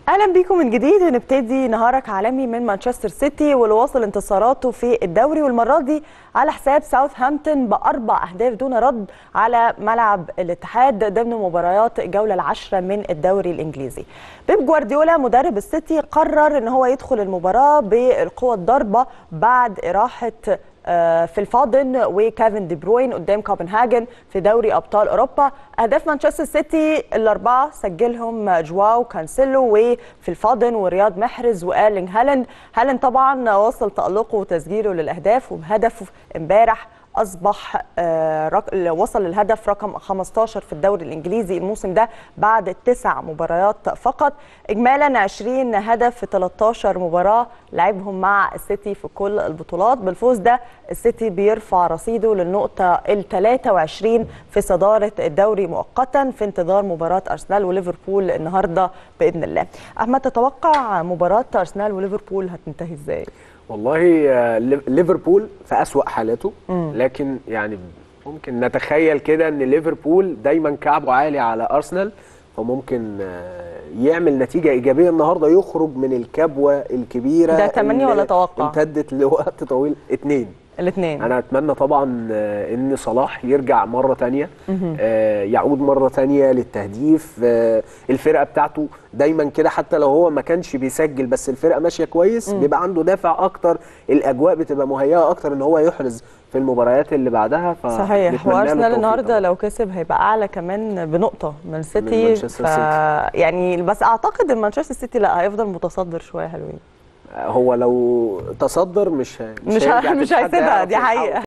اهلا بيكم من جديد ونبتدي نهارك عالمي من مانشستر سيتي واللي واصل انتصاراته في الدوري والمره دي على حساب ساوثهامبتون باربع اهداف دون رد على ملعب الاتحاد ضمن مباريات الجوله العاشره من الدوري الانجليزي. بيب جوارديولا مدرب السيتي قرر ان هو يدخل المباراه بالقوه الضاربه بعد اراحه في الفاضن وكيفن دي بروين قدام كوبنهاجن في دوري ابطال اوروبا اهداف مانشستر سيتي الاربعه سجلهم جواو كانسيلو وفي الفاضن ورياض محرز وايرلينج هالاند هالاند طبعا وصل تالقه وتسجيله للاهداف وبهدفه امبارح اصبح وصل للهدف رقم 15 في الدوري الانجليزي الموسم ده بعد تسع مباريات فقط اجمالا 20 هدف في 13 مباراه لعبهم مع السيتي في كل البطولات بالفوز ده السيتي بيرفع رصيده للنقطه ال 23 في صداره الدوري مؤقتا في انتظار مباراه ارسنال وليفربول النهارده باذن الله احمد تتوقع مباراه ارسنال وليفربول هتنتهي ازاي والله ليفربول في أسوأ حالاته لكن يعني ممكن نتخيل كده ان ليفربول دايما كعبه عالي على ارسنال فممكن يعمل نتيجه ايجابيه النهارده يخرج من الكبوه الكبيره ده تمني ولا توقع امتدت لوقت طويل اتنين الاثنين انا اتمنى طبعا ان صلاح يرجع مره تانية يعود مره تانية للتهديف الفرقه بتاعته دايما كده حتى لو هو ما كانش بيسجل بس الفرقه ماشيه كويس بيبقى عنده دافع اكتر الاجواء بتبقى مهيئه اكتر ان هو يحرز في المباريات اللي بعدها ف صحيح وارسنال النهارده لو كسب هيبقى اعلى كمان بنقطه من سيتي ف... يعني بس اعتقد ان مانشستر سيتي لا هيفضل متصدر شويه حلوين هو لو تصدر مش مش مش هيسيبها دي حقيقه